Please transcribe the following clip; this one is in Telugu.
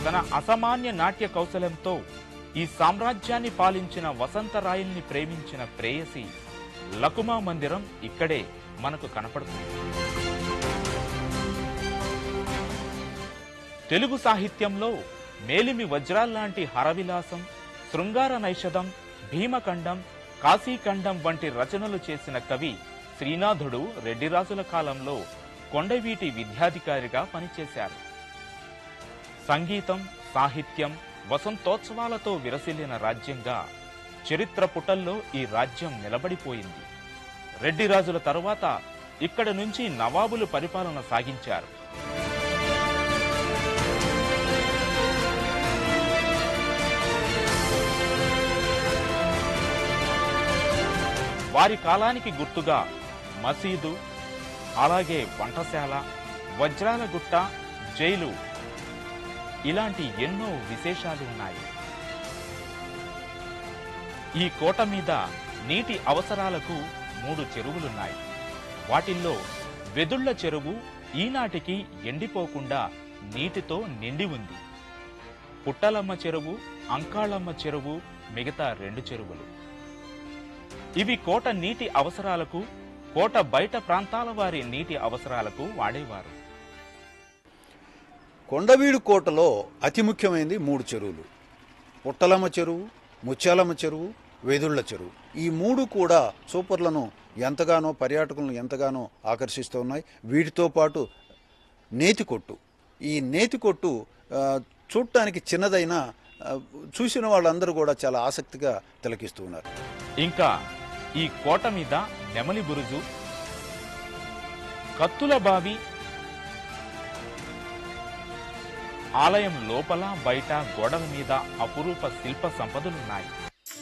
తన అసామాన్య నాట్య కౌశలంతో ఈ సామ్రాజ్యాన్ని పాలించిన వసంతరాయల్ని ప్రేమించిన ప్రేయసి లకుమా మందిరం ఇక్కడే మనకు కనపడుతుంది తెలుగు సాహిత్యంలో మేలిమి వజ్రాల్లాంటి హరవిలాసం శృంగార నైషధం భీమఖండం కాశీఖండం వంటి రచనలు చేసిన కవి శ్రీనాథుడు రెడ్డిరాజుల కాలంలో కొండవీటి విద్యాధికారిగా పనిచేశారు సంగీతం సాహిత్యం వసంతోత్సవాలతో విరసిల్లిన రాజ్యంగా చరిత్ర పుటల్లో ఈ రాజ్యం నిలబడిపోయింది రెడ్డి రాజుల తరువాత ఇక్కడ నుంచి నవాబులు పరిపాలన సాగించారు వారి కాలానికి గుర్తుగా మసీదు అలాగే వంటశాల వజ్రాల గుట్ట జైలు ఇలాంటి ఎన్నో విశేషాలు ఉన్నాయి ఈ కోట మీద నీటి అవసరాలకు మూడు చెరువులున్నాయి వాటిల్లో వెదుళ్ల చెరువు ఈనాటికి ఎండిపోకుండా నీటితో నిండి ఉంది పుట్టలమ్మ చెరువు అంకాళమ్మ చెరువు మిగతా రెండు చెరువులు ఇవి కోట నీటి అవసరాలకు కోట బయట ప్రాంతాల వారి నీటి అవసరాలకు వాడేవారు కొండవీడు కోటలో అతి ముఖ్యమైనది మూడు చెరువులు పుట్టలమ్మ చెరువు ముత్యాలమ్మ చెరువు వెదుళ్ల చెరువు ఈ మూడు కూడా సూపర్లను ఎంతగానో పర్యాటకులను ఎంతగానో ఆకర్షిస్తూ ఉన్నాయి వీటితో పాటు నేతి కొట్టు ఈ నేతి కొట్టు ఆ, చూడటానికి చిన్నదైనా ఆ, చూసిన వాళ్ళందరూ కూడా చాలా ఆసక్తిగా తిలకిస్తూ ఉన్నారు ఇంకా ఈ కోట మీద నెమలి బురుజు కత్తుల బావి ఆలయం లోపల బయట గోడల మీద అపురూప శిల్ప సంపదలున్నాయి